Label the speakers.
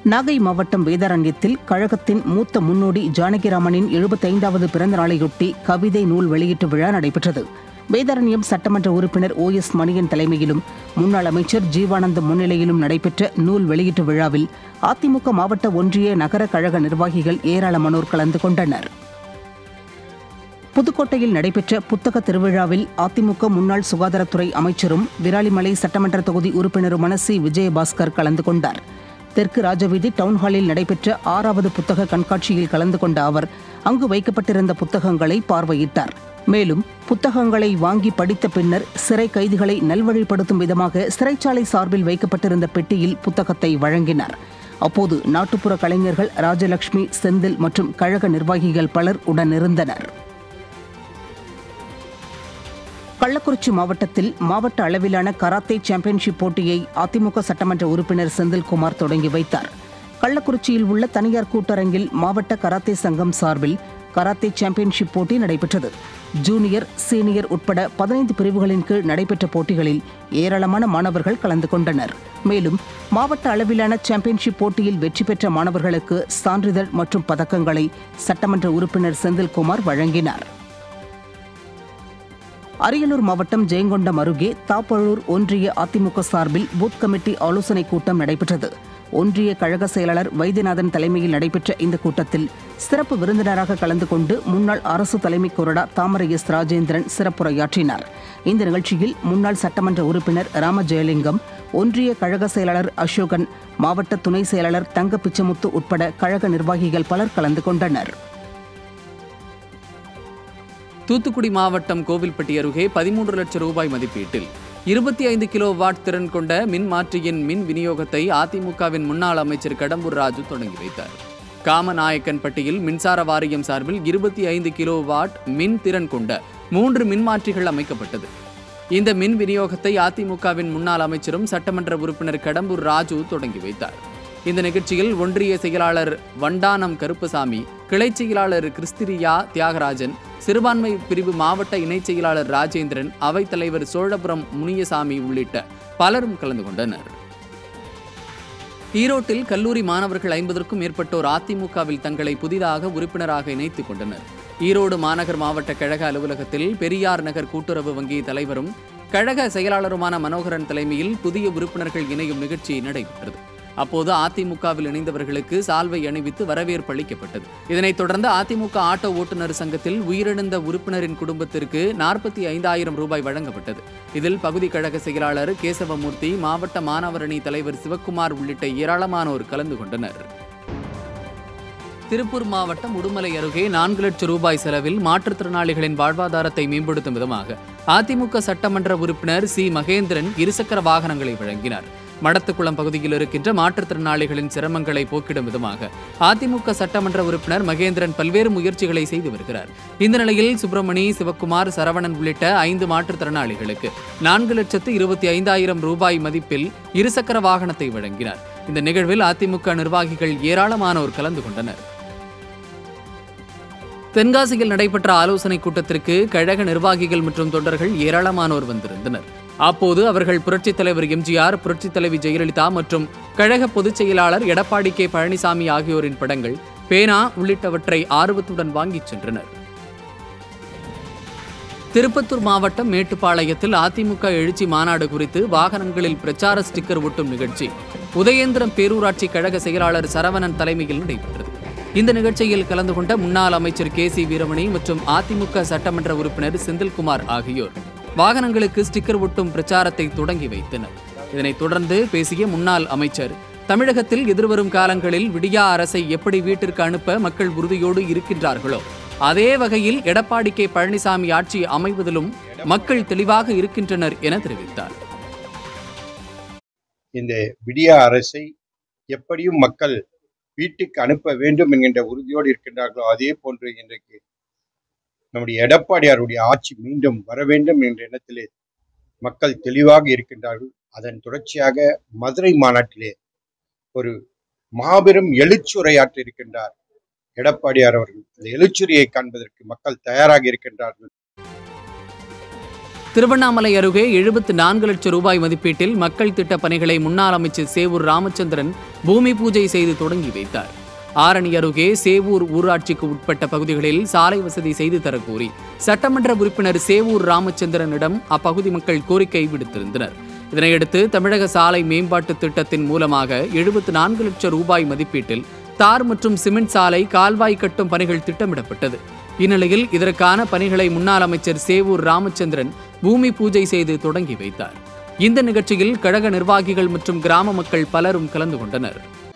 Speaker 1: நாகை மாவட்டம் வேதாரண்யத்தில் கழகத்தின் மூத்த முன்னோடி ஜானகிராமனின் எழுபத்தைந்தாவது பிறந்த நாளையொட்டி கவிதை நூல் வெளியீட்டு விழா நடைபெற்றது வேதாரண்யம் சட்டமன்ற உறுப்பினர் ஓ எஸ் மணியன் தலைமையிலும் முன்னாள் அமைச்சர் ஜீவானந்தம் முன்னிலையிலும் நடைபெற்ற நூல் வெளியீட்டு விழாவில் அதிமுக மாவட்ட ஒன்றிய நகர கழக நிர்வாகிகள் ஏராளமானோர் கலந்து கொண்டனர் புதுக்கோட்டையில் நடைபெற்ற புத்தக திருவிழாவில் அதிமுக முன்னாள் சுகாதாரத்துறை அமைச்சரும் விராலிமலை சட்டமன்ற தொகுதி உறுப்பினருமான சி விஜயபாஸ்கர் கலந்து கொண்டார் தெற்கு ராஜவீதி டவுன்ஹாலில் நடைபெற்ற ஆறாவது புத்தக கண்காட்சியில் கலந்து கொண்ட அவர் அங்கு வைக்கப்பட்டிருந்த புத்தகங்களை பார்வையிட்டார் மேலும் புத்தகங்களை வாங்கி படித்த பின்னர் சிறை கைதிகளை நல்வழிப்படுத்தும் விதமாக சிறைச்சாலை சார்பில் வைக்கப்பட்டிருந்த பெட்டியில் புத்தகத்தை வழங்கினார் அப்போது நாட்டுப்புற கலைஞர்கள் ராஜலட்சுமி செந்தில் மற்றும் கழக நிர்வாகிகள் பலர் உடனிருந்தனர் கள்ளக்குறிச்சி மாவட்டத்தில் மாவட்ட அளவிலான கராத்தே சாம்பியன்ஷிப் போட்டியை அதிமுக சட்டமன்ற உறுப்பினர் செந்தில்குமார் தொடங்கி வைத்தார் கள்ளக்குறிச்சியில் உள்ள தனியார் கூட்டரங்கில் மாவட்ட கராத்தே சங்கம் சார்பில் கராத்தே சாம்பியன்ஷிப் போட்டி நடைபெற்றது ஜூனியர் சீனியர் உட்பட பதினைந்து பிரிவுகளின் கீழ் நடைபெற்ற போட்டிகளில் ஏராளமான மாணவர்கள் கலந்து கொண்டனர் மேலும் மாவட்ட அளவிலான சாம்பியன்ஷிப் போட்டியில் வெற்றி பெற்ற மாணவர்களுக்கு சான்றிதழ் மற்றும் பதக்கங்களை சட்டமன்ற உறுப்பினர் செந்தில்குமார் வழங்கினார் அரியலூர் மாவட்டம் ஜெயங்கொண்டம் அருகே தாப்பழூர் ஒன்றிய அதிமுக சார்பில் பூத் கமிட்டி ஆலோசனைக் கூட்டம் நடைபெற்றது ஒன்றிய கழக செயலாளர் வைத்தியநாதன் தலைமையில் நடைபெற்ற இந்த கூட்டத்தில் சிறப்பு விருந்தினராக கலந்து கொண்டு முன்னாள் அரசு தலைமை கொறடா தாமரை எஸ் ராஜேந்திரன் சிறப்புரையாற்றினார் இந்த நிகழ்ச்சியில் முன்னாள் சட்டமன்ற உறுப்பினர் ராம ஜெயலிங்கம் ஒன்றிய கழக செயலாளர் அசோகன் மாவட்ட துணை செயலாளர் தங்க பிச்சமுத்து உட்பட கழக நிர்வாகிகள் பலர் கலந்து கொண்டனர்
Speaker 2: தூத்துக்குடி மாவட்டம் கோவில்பட்டி அருகே பதிமூன்று லட்சம் ரூபாய் மதிப்பீட்டில் இருபத்தி ஐந்து கிலோ வாட் திறன் கொண்ட மின் மாற்றியின் மின் விநியோகத்தை அதிமுகவின் முன்னாள் அமைச்சர் கடம்பூர் ராஜு தொடங்கி வைத்தார் காமநாயக்கன்பட்டியில் மின்சார வாரியம் சார்பில் இருபத்தி ஐந்து கிலோ வாட் மின் திறன் கொண்ட மூன்று மின்மாற்றிகள் அமைக்கப்பட்டது இந்த மின் விநியோகத்தை அதிமுகவின் முன்னாள் அமைச்சரும் சட்டமன்ற உறுப்பினர் கடம்பூர் ராஜு தொடங்கி வைத்தார் இந்த நிகழ்ச்சியில் ஒன்றிய செயலாளர் வண்டானம் கருப்பசாமி கிளை செயலாளர் கிறிஸ்திரியா தியாகராஜன் சிறுபான்மை பிரிவு மாவட்ட இணைச் செயலாளர் ராஜேந்திரன் அவைத் தலைவர் சோழபுரம் முனியசாமி உள்ளிட்ட பலரும் கலந்து கொண்டனர் ஈரோட்டில் கல்லூரி மாணவர்கள் ஐம்பதற்கும் மேற்பட்டோர் அதிமுகவில் தங்களை புதிதாக உறுப்பினராக இணைத்துக் கொண்டனர் ஈரோடு மாநகர் மாவட்ட கழக அலுவலகத்தில் பெரியார் நகர் கூட்டுறவு வங்கி தலைவரும் கழக செயலாளருமான மனோகரன் தலைமையில் புதிய உறுப்பினர்கள் இணையும் நிகழ்ச்சி நடைபெற்றது அப்போது அதிமுகவில் இணைந்தவர்களுக்கு சால்வை அணிவித்து வரவேற்பு அளிக்கப்பட்டது இதனைத் தொடர்ந்து அதிமுக ஆட்டோ ஓட்டுநர் சங்கத்தில் உயிரிழந்த உறுப்பினரின் குடும்பத்திற்கு நாற்பத்தி ஐந்தாயிரம் ரூபாய் வழங்கப்பட்டது இதில் பகுதி கழக செயலாளர் கேசவமூர்த்தி மாவட்ட மாணவரணி தலைவர் சிவக்குமார் உள்ளிட்ட ஏராளமானோர் கலந்து கொண்டனர் திருப்பூர் மாவட்டம் உடுமலை அருகே நான்கு லட்சம் ரூபாய் செலவில் மாற்றுத்திறனாளிகளின் வாழ்வாதாரத்தை மேம்படுத்தும் விதமாக அதிமுக சட்டமன்ற உறுப்பினர் சி மகேந்திரன் இருசக்கர வாகனங்களை வழங்கினார் மடத்துக்குளம் பகுதியில் இருக்கின்ற மாற்றுத்திறனாளிகளின் சிரமங்களை போக்கிடும் விதமாக அதிமுக சட்டமன்ற உறுப்பினர் மகேந்திரன் பல்வேறு முயற்சிகளை செய்து வருகிறார் இந்த நிலையில் சுப்பிரமணி சிவக்குமார் சரவணன் உள்ளிட்ட ஐந்து மாற்றுத்திறனாளிகளுக்கு நான்கு லட்சத்து இருபத்தி ஐந்தாயிரம் ரூபாய் மதிப்பில் இருசக்கர வாகனத்தை வழங்கினார் இந்த நிகழ்வில் அதிமுக நிர்வாகிகள் ஏராளமானோர் கலந்து கொண்டனர் தென்காசியில் நடைபெற்ற ஆலோசனைக் கூட்டத்திற்கு கழக நிர்வாகிகள் மற்றும் தொண்டர்கள் ஏராளமானோர் வந்திருந்தனர் அப்போது அவர்கள் புரட்சித் தலைவர் எம்ஜிஆர் புரட்சித் தலைவி ஜெயலலிதா மற்றும் கழக பொதுச் செயலாளர் எடப்பாடி கே பழனிசாமி ஆகியோரின் படங்கள் பேனா உள்ளிட்டவற்றை ஆர்வத்துடன் வாங்கிச் சென்றனர் திருப்பத்தூர் மாவட்டம் மேட்டுப்பாளையத்தில் அதிமுக எழுச்சி மாநாடு குறித்து வாகனங்களில் பிரச்சார ஸ்டிக்கர் ஒட்டும் நிகழ்ச்சி உதயேந்திரம் பேரூராட்சி கழக செயலாளர் சரவணன் தலைமையில் நடைபெற்றது இந்த நிகழ்ச்சியில் கலந்து கொண்ட முன்னாள் அமைச்சர் கே சி வீரமணி மற்றும் அதிமுக சட்டமன்ற உறுப்பினர் செந்தில்குமார் ஆகியோர் வாகனங்களுக்கு ஸ்டிக்கர் ஒட்டும் பிரச்சாரத்தை தொடங்கி வைத்தனர் இதனைத் தொடர்ந்து பேசிய முன்னாள் அமைச்சர் தமிழகத்தில் எதிர்வரும் காலங்களில் விடியா அரசை எப்படி வீட்டிற்கு அனுப்ப மக்கள் உறுதியோடு இருக்கின்றார்களோ அதே வகையில் எடப்பாடி கே பழனிசாமி ஆட்சி அமைவதிலும் மக்கள் தெளிவாக இருக்கின்றனர் என தெரிவித்தார்
Speaker 3: இந்த விடியா அரசை எப்படியும் மக்கள் வீட்டுக்கு அனுப்ப வேண்டும் என்கின்ற உறுதியோடு இருக்கின்றார்களோ அதே போன்று இன்றைக்கு நம்முடைய எடப்பாடியாருடைய ஆட்சி மீண்டும் வர வேண்டும் என்ற எண்ணத்திலே மக்கள் தெளிவாக இருக்கின்றார்கள் அதன் தொடர்ச்சியாக மதுரை மாநாட்டிலே ஒரு மாபெரும் எழுச்சுரையாற்ற இருக்கின்றார் எடப்பாடியார் அவர்கள் அந்த எழுச்சுரையை காண்பதற்கு மக்கள் தயாராக இருக்கின்றார்கள்
Speaker 2: திருவண்ணாமலை அருகே எழுபத்து நான்கு லட்சம் ரூபாய் மதிப்பீட்டில் மக்கள் திட்ட பணிகளை முன்னாள் அமைச்சர் சேவூர் ராமச்சந்திரன் பூமி பூஜை செய்து தொடங்கி வைத்தார் ஆரணி அருகே சேவூர் ஊராட்சிக்கு உட்பட்ட பகுதிகளில் சாலை வசதி செய்து தரக்கோரி சட்டமன்ற உறுப்பினர் சேவூர் ராமச்சந்திரனிடம் அப்பகுதி மக்கள் கோரிக்கை விடுத்திருந்தனர் இதனையடுத்து தமிழக சாலை மேம்பாட்டு திட்டத்தின் மூலமாக எழுபத்து நான்கு லட்சம் ரூபாய் மதிப்பீட்டில் தார் மற்றும் சிமெண்ட் சாலை கால்வாய் கட்டும் பணிகள் திட்டமிடப்பட்டது இந்நிலையில் இதற்கான பணிகளை முன்னாள் அமைச்சர் சேவூர் ராமச்சந்திரன் பூமி பூஜை செய்து தொடங்கி வைத்தார் இந்த நிகழ்ச்சியில் கழக நிர்வாகிகள் மற்றும் கிராம மக்கள் பலரும் கலந்து கொண்டனர்